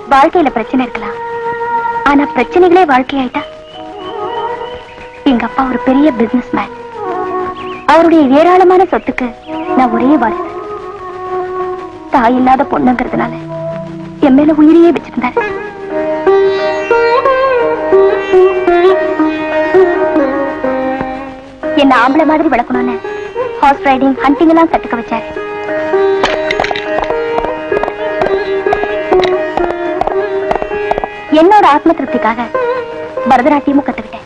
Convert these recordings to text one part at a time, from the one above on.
வாழ்க்கையில பிரச்சனை இருக்கலாம் ஆனா பிரச்சனைகளே வாழ்க்கையாயிட்டா எங்க அப்பா ஒரு பெரிய பிசினஸ் மேன் அவருடைய ஏராளமான சொத்துக்கு நான் ஒரே வாரிசு தாய் இல்லாத பொண்ணுங்கிறதுனால என் மேல உயிரையே வச்சிருந்தாரு என்ன ஆம்பளை மாதிரி வளர்க்கணும்னு ஹார்ஸ் ரைடிங் ஹண்டிங் எல்லாம் கத்துக்க வச்சாரு என்னோட ஆத்ம திருப்திக்காக பரதநாட்டியமும் கத்துக்கிட்டேன்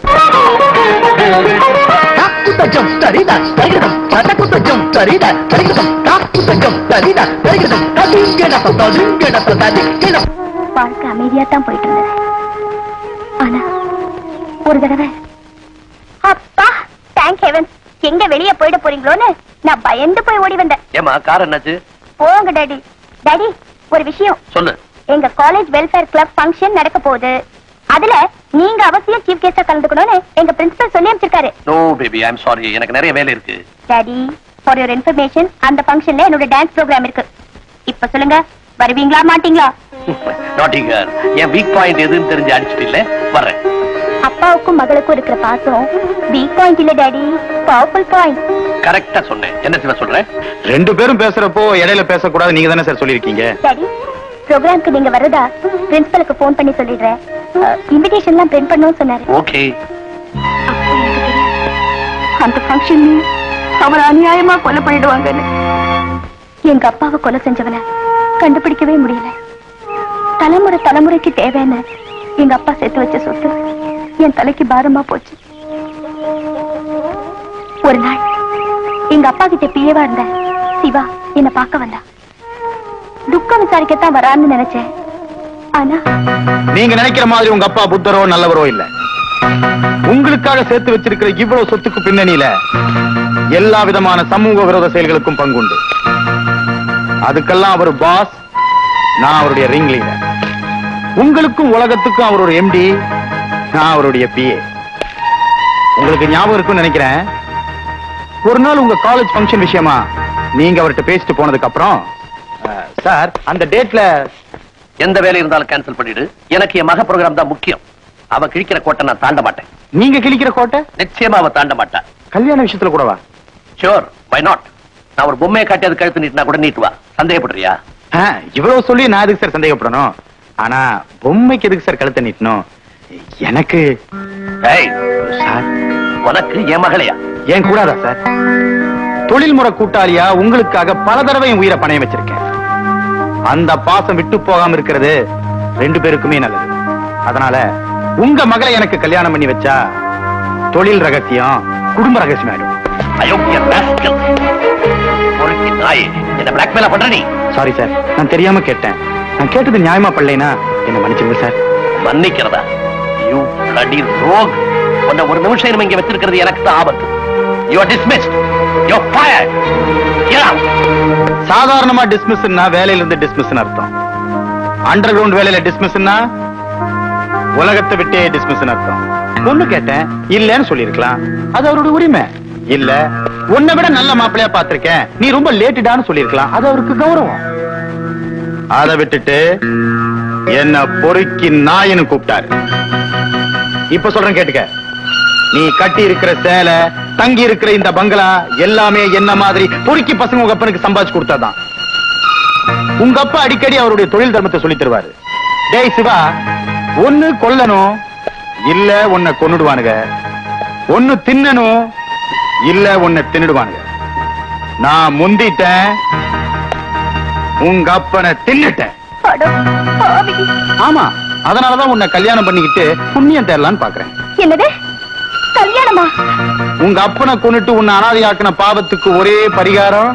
குத்தஜம் தரிதா தரிகிடம் சதகுத்தஜம் தரிதா தரிகிடம் குத்தஜம் தரிதா தரிகிடம் ததிங்கட ததிங்கட ததிங்கட வாழ்க்கை அமைதியா தான் போயிட்டு இருந்தது ஆனா ஒரு தடவை அப்பா தேங்க் ஹெவன் எங்க வெளியே போயிட போறீங்களோன்னு நான் பயந்து போய் ஓடி வந்தேன் ஏமா கார் என்னாச்சு போங்க டாடி டாடி ஒரு விஷயம் சொல்லு எங்க காலேஜ் வெல்ஃபேர் கிளப் ஃபங்க்ஷன் நடக்க போகுது அதுல நீங்க அவசியம் சீஃப் கெஸ்டா கலந்துக்கணும்னு எங்க பிரின்சிபல் சொல்லி அமைச்சிருக்காரு no baby I am sorry எனக்கு நிறைய வேலை இருக்கு டாடி ஃபார் யுவர் இன்ஃபர்மேஷன் அந்த ஃபங்க்ஷன்ல என்னோட டான்ஸ் ப்ரோக்ராம் இருக்கு இப்ப சொல்லுங்க வருவீங்களா மாட்டீங்களா நாட் கேர்ள் என் வீக் பாயிண்ட் எதுன்னு தெரிஞ்சு அடிச்சிட்டு இல்ல வர்றேன் அப்பாவுக்கும் மகளுக்கும் இருக்கிற பாசம் வீக் பாயிண்ட் இல்ல டாடி பவர்ஃபுல் பாயிண்ட் கரெக்டா சொன்னேன் என்ன சிவ சொல்றேன் ரெண்டு பேரும் பேசுறப்போ இடையில பேசக்கூடாது நீங்க தானே சார் சொல்லிருக்கீங்க டாடி ப்ரோக்ராம்க்கு நீங்க வர்றதா பிரின்சிபலுக்கு ஃபோன் பண்ணி சொல்லிடுறேன் இன்விடேஷன்லாம் பிரிண்ட் பண்ணணும்னு சொன்னாரு ஓகே அப்போ எனக்கு தெரியும், அந்த ஃபங்க்ஷன் அவரை அநியாயமா கொலை பண்ணிடுவாங்கன்னு எங்க அப்பாவை கொலை செஞ்சவன கண்டுபிடிக்கவே முடியல தலைமுறை தலைமுறைக்கு தேவைன்னு எங்க அப்பா சேர்த்து வச்ச சொத்து என் தலைக்கு பாரமா போச்சு ஒரு நாள் எங்க அப்பா கிட்ட பிஏவா இருந்த சிவா என்ன பார்க்க வந்தா துக்கம் விசாரிக்கத்தான் வரான்னு நினைச்சேன் ஆனா நீங்க நினைக்கிற மாதிரி உங்க அப்பா புத்தரோ நல்லவரோ இல்ல உங்களுக்காக சேர்த்து வச்சிருக்கிற இவ்வளவு சொத்துக்கு பின்னணியில எல்லா விதமான சமூக விரோத செயல்களுக்கும் பங்குண்டு அதுக்கெல்லாம் அவர் பாஸ் நான் அவருடைய ரிங் லீடர் உங்களுக்கும் உலகத்துக்கும் அவர் ஒரு எம்டி நான் அவருடைய பிஏ உங்களுக்கு ஞாபகம் இருக்கும்னு நினைக்கிறேன் ஒரு நாள் உங்க காலேஜ் ஃபங்க்ஷன் விஷயமா நீங்க அவர்கிட்ட பேசிட்டு போனதுக்கு அப்புறம் அஹ், சார் அந்த டேட்ல எந்த வேலை இருந்தாலும் கேன்சல் பண்ணிடு எனக்கு என் மக ப்ரோக்ராம் தான் முக்கியம் அவ கிழிக்கிற கோட்டை நான் தாண்ட மாட்டேன் நீங்க கிழிக்கிற கோட்டை நிச்சயமா அவ தாண்ட மாட்டா கல்யாண விஷயத்துல கூடவா ஷூர் பை நாட் நான் ஒரு பொம்மையை காட்டி அது கழுத்து நீட்டினா கூட நீட்டுவா சந்தேகப்படுறியா ஆ, இவ்வளவு சொல்லி நான் எதுக்கு சார் சந்தேகப்படணும் ஆனா பொம்மைக்கு எதுக்கு சார் கழுத்தை நீட்டணும் எனக்கு ஏய் சார் உனக்கு என் மகளையா ஏன் கூடாதா சார் தொழில்முறை கூட்டாளியா உங்களுக்காக பல தடவை என் உயிரை பணையம் வச்சிருக்கேன் அந்த பாசம் விட்டு போகாம இருக்கிறது ரெண்டு பேருக்குமே நல்லது அதனால உங்க மகளை எனக்கு கல்யாணம் பண்ணி வச்சா தொழில் ரகசியம் குடும்ப ரகசியம் ஆயிடும் அயோக்கிய rascal. பொறுக்கி நாயே என்ன பிளாக்மெயில பண்ற நீ சாரி சார் நான் தெரியாம கேட்டேன் நான் கேட்டது நியாயமா படலைனா என்ன மன்னிச்சிருங்க சார் மன்னிக்கிறதா யூ bloody rogue உன்னை ஒரு நிமிஷம் இனிமே இங்க வச்சிருக்கிறது எனக்கு தான் ஆபத்து you are dismissed you are fired get out சாதாரணமா டிஸ்மிஸ்னா வேலையில இருந்து டிஸ்மிஸ் அர்த்தம் அண்டர் கிரவுண்ட் வேலையில டிஸ்மிஸ்னா உலகத்தை விட்டே டிஸ்மிஸ் அர்த்தம் பொண்ணு கேட்டேன் இல்லன்னு சொல்லிருக்கலாம் அது அவரோட உரிமை இல்ல உன்னை விட நல்ல மாப்பிள்ளையா பாத்திருக்கேன் நீ ரொம்ப லேட்டுடான்னு சொல்லிருக்கலாம் அது அவருக்கு கௌரவம் அதை விட்டுட்டு என்ன பொறுக்கி நாயின்னு கூப்பிட்டாரு இப்ப சொல்றேன் கேட்டுக்க நீ கட்டி இருக்கிற சேலை தங்கி இருக்கிற இந்த பங்களா எல்லாமே என்ன மாதிரி பொறுக்கி பசங்க உங்க அப்பனுக்கு சம்பாதிச்சு கொடுத்தாதான் உங்க அப்பா அடிக்கடி அவருடைய தொழில் தர்மத்தை சொல்லி தருவாரு டேய் சிவா ஒண்ணு கொல்லணும் இல்ல உன்னை கொன்னுடுவானுங்க ஒண்ணு தின்னணும் இல்ல உன்னை தின்னுடுவானுங்க நான் முந்திட்டேன் உங்க அப்பனை தின்னுட்டேன் அட பாவி. ஆமா அதனாலதான் உன்னை கல்யாணம் பண்ணிக்கிட்டு புண்ணியம் தேரலான்னு பாக்குறேன் என்னது கல்யாணமா உங்க அப்பனை கொன்னுட்டு உன்னை அனாதையாக்குன பாவத்துக்கு ஒரே பரிகாரம்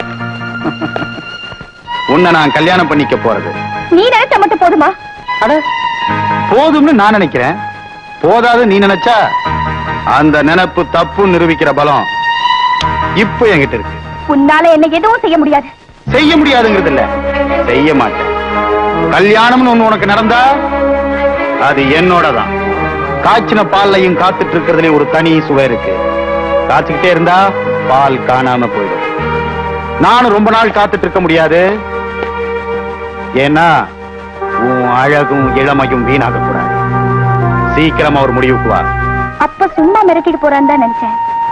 உன்னை நான் கல்யாணம் பண்ணிக்க போறது நீ நினைச்ச மட்டும் போதுமா அட போதும்னு நான் நினைக்கிறேன் போதாது நீ நினைச்சா அந்த நினைப்பு தப்பு நிரூபிக்கிற பலம் இப்ப என்கிட்ட இருக்கு உன்னால என்ன எதுவும் செய்ய முடியாது செய்ய முடியாதுங்கிறது இல்ல செய்ய மாட்டேன் கல்யாணம்னு ஒண்ணு உனக்கு நடந்தா அது என்னோட தான் காய்ச்சின பால்லையும் காத்துட்டு இருக்கிறதுலயும் ஒரு தனி சுவை இருக்கு காத்துக்கிட்டே இருந்தா பால் காணாம போயிடும் நானும் ரொம்ப நாள் காத்துட்டு இருக்க முடியாது ஏன்னா உன் அழகும் இளமையும் வீணாக கூடாது சீக்கிரமா ஒரு முடிவுக்கு வா அப்ப சும்மா மிரட்டிட்டு போறான்னு தான் நினைச்சேன்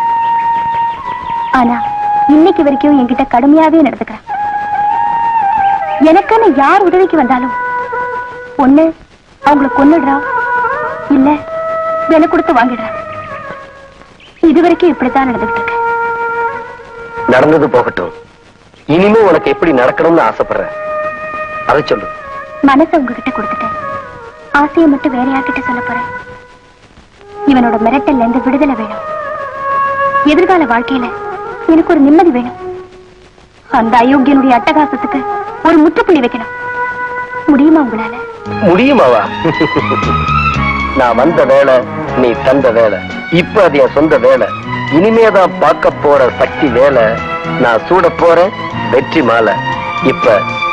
ஆனா இன்னைக்கு வரைக்கும் என்கிட்ட கடுமையாவே நடந்துக்கிறான் எனக்குன்னு யார் உதவிக்கு வந்தாலும் ஒண்ணு அவங்கள கொன்னுடுறா இல்ல விலை கொடுத்து வாங்கிடுறா இது வரைக்கும் இப்படித்தான் நடந்துகிட்டு இருக்கு நடந்தது போகட்டும் இனிமே உனக்கு எப்படி நடக்கணும்னு ஆசைப்படுறேன் அதை சொல்லு மனசை உங்ககிட்ட கொடுத்துட்டேன் ஆசையை மட்டும் வேற யார்கிட்ட சொல்ல போறேன் இவனோட மிரட்டல்ல இருந்து விடுதலை வேணும் எதிர்கால வாழ்க்கையில எனக்கு ஒரு நிம்மதி வேணும் அந்த அயோக்கியனுடைய அட்டகாசத்துக்கு ஒரு முற்றுப்புள்ளி வைக்கணும் முடியுமா உங்களால முடியுமாவா நான் வந்த வேலை நீ தந்த வேலை இப்ப அது என் சொந்த வேலை இனிமேதான் பார்க்க போற சக்தி வேலை நான் சூட போறேன் வெற்றி மாலை இப்ப